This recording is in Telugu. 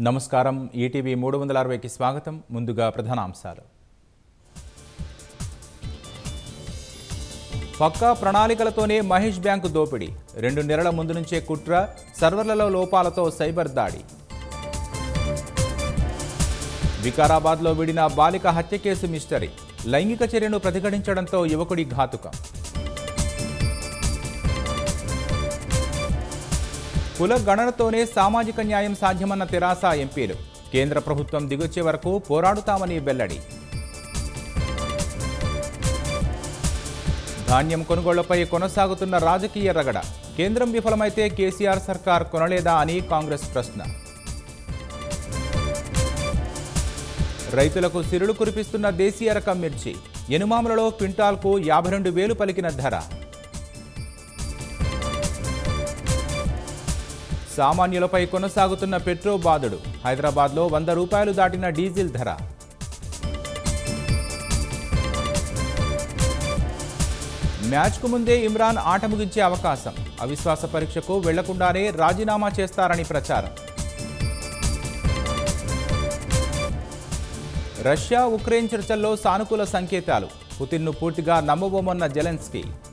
నమస్కారం ఈటీవీ మూడు వందల అరవైకి స్వాగతం ముందుగా ప్రధానాంశాలు పక్కా ప్రణాళికలతోనే మహేష్ బ్యాంకు దోపిడీ రెండు నెలల ముందు నుంచే కుట్ర సర్వర్లలో లోపాలతో సైబర్ దాడి వికారాబాద్లో విడిన బాలిక హత్య కేసు మిస్టరీ లైంగిక చర్యను ప్రతిఘటించడంతో యువకుడి ఘాతుకం కుల గణనతోనే సామాజిక న్యాయం సాధ్యమన్న తెరాస ఎంపీలు కేంద్ర ప్రభుత్వం దిగొచ్చే వరకు పోరాడుతామని వెల్లడి ధాన్యం కొనుగోళ్లపై కొనసాగుతున్న రాజకీయ రగడ కేంద్రం విఫలమైతే కేసీఆర్ సర్కార్ కొనలేదా అని కాంగ్రెస్ ప్రశ్న రైతులకు సిరులు కురిపిస్తున్న దేశీయ రకం మిర్చి ఎనుమాములలో క్వింటాల్కు యాభై రెండు వేలు పలికిన ధర సామాన్యులపై కొనసాగుతున్న పెట్రో బాదుడు హైదరాబాద్లో వంద రూపాయలు దాటిన డీజిల్ ధర మ్యాచ్కు ముందే ఇమ్రాన్ ఆట ముగించే అవకాశం అవిశ్వాస పరీక్షకు వెళ్లకుండానే రాజీనామా చేస్తారని ప్రచారం రష్యా ఉక్రెయిన్ చర్చల్లో సానుకూల సంకేతాలు పుతిన్ను పూర్తిగా నమ్మబోమన్న జెలెన్స్కీ